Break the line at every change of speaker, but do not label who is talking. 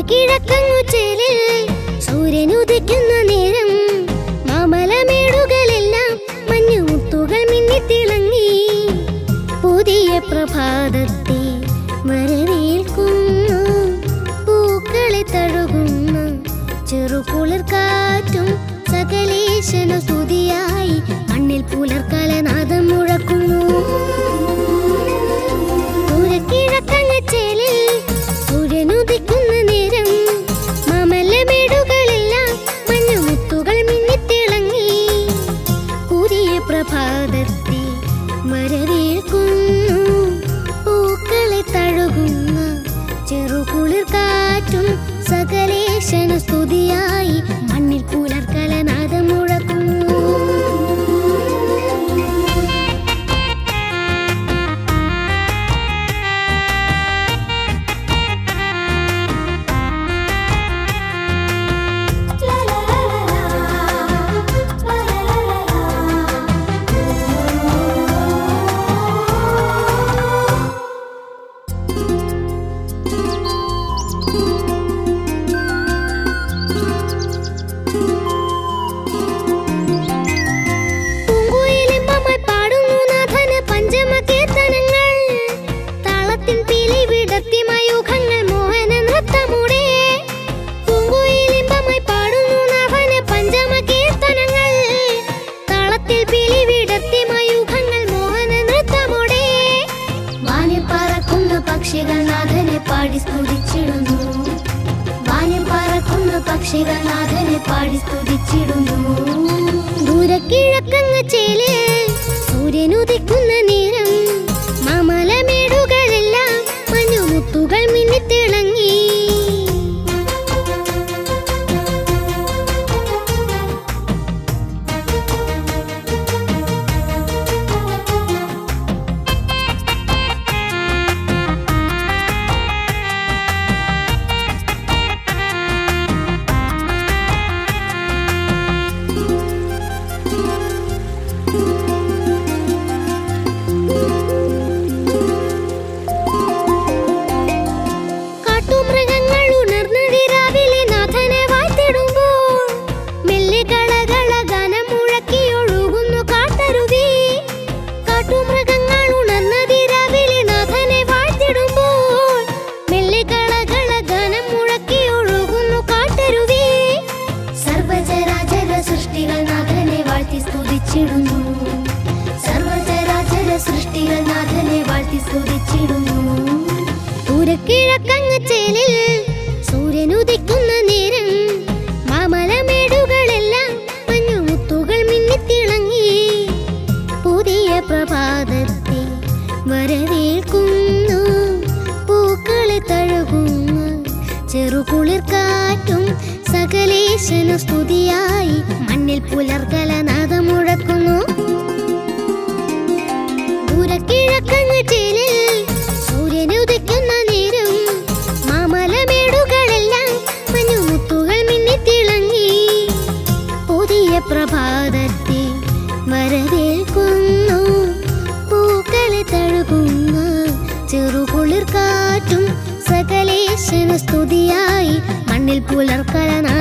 ദൂരക്കിഴക്കങ്ങുച്ചേലിൽ സൂര്യൻ ഉദിക്കുന്ന നേരം മാമലമേടുകളെല്ലാം മഞ്ഞുമുത്തുകൾ മിന്നിത്തിളങ്ങി പുതിയ പ്രഭാതത്തെ വരവേൽക്കുന്നു പൂക്കളെ തഴുകുന്ന ചെറുകുളിർ കാറ്റും സകലേശന സ്തുതിയായി മണ്ണിൽ പുലർക്കാലനാദം മുഴക്കുന്നു ദൂരക്കിഴക്കങ്ങച്ചേലിൽ സൂര്യൻ ഉദിക്കുന്ന നേരം മാമല്ലമേടുകളെല്ലാം മഞ്ഞുമുത്തുകൾ മിന്നിത്തിളങ്ങി പുതിയ പ്രഭാതത്തെ വരവേൽക്കുന്നു പൂക്കളെ തഴുകുന്ന ചെറുകുളിർ കാറ്റും സകലേശന സ്തുതിയായി മണ്ണിൽ പുലർക്കലനാദം മുഴക്കുന്നു പൂങ്കുയിലിമ്പമായി പാടുന്നു നാഥന് പഞ്ചമകീർത്തനങ്ങൾ. താളത്തിൻ പിലി വിടർത്തി മയൂഖങ്ങൾ മോഹന നൃത്തമൂടെ. പൂങ്കുയിലിമ്പമായി പാടുന്നു നാഥന് പഞ്ചമകീർത്തനങ്ങൾ. താളത്തിൽ പിലി വിടർത്തി മയൂഖങ്ങൾ മോഹന നൃത്തമൂടെ. വാനിൽ പറക്കുന്ന പക്ഷികൾ നാഥനെ പാടി സ്തുതിച്ചിടുന്നു വാനിൽ പറക്കുന്ന പക്ഷികൾ നാഥനെ പാടി സ്തുതിച്ചിടുന്നു ദൂരക്കിഴക്കങ്ങ ചേല് സൂര്യൻ ഉദിക്കുന്ന നേരം മാമലമേടുകളെല്ലാം മഞ്ഞുമുത്തുകൾ മിന്നിത്തിളങ്ങി കാട്ടുമൃഗങ്ങൾ ഉണർന്നതിരാവിലെ നാഥനെ വാഴ്ത്തിടുമ്പോൾ മെല്ലെ കളകള ഗാനം മുഴക്കിയൊഴുകുന്നു കാട്ടരുവി കാട്ടുമൃഗങ്ങൾ ഉണർന്നതിരാവിലെ നാഥനെ വാഴ്ത്തിടുമ്പോൾ മെല്ലെ കളകള ഗാനം മുഴക്കിയൊഴുകുന്നു കാട്ടരുവി സർവചരാചര സൃഷ്ടികൾ നാഥനെ വാഴ്ത്തി സ്തുതിച്ചിടുന്നു സർവചരാചര സൃഷ്ടികൾ നാഥനെ വാഴ്ത്തി സ്തുതിച്ചിടുന്നു ദൂരക്കിഴക്കങ്ങ് ചേലിൽ സൂര്യൻ ഉദിക്കുന്ന നേരം മാമലമേടുകളെല്ലാം മഞ്ഞുമുത്തുകൾ മിന്നിത്തിളങ്ങി പുതിയ പ്രഭാതത്തെ വരവേൽക്കുന്നു പൂക്കളെ തഴുകുന്ന ചെറുകുളിർ കാറ്റും സകലേശന സ്തുതിയായി മണ്ണിൽ പുലർക്കലനാദം മുഴക്കുന്നു ദൂരക്കിഴക്കങ്ങ് ചേലിൽ സൂര്യൻ ഉദിക്കുന്ന നേരം മാമലമേടുകളെല്ലാം മഞ്ഞുമുത്തുകൾ മിന്നിത്തിളങ്ങി പുതിയ പ്രഭാതത്തെ വരവേൽക്കുന്നു പൂക്കളെ തഴുകുന്ന ചെറുകുളിർ കാറ്റും സകലേശന സ്തുതിയായി മണ്ണിൽ പുലർക്കലന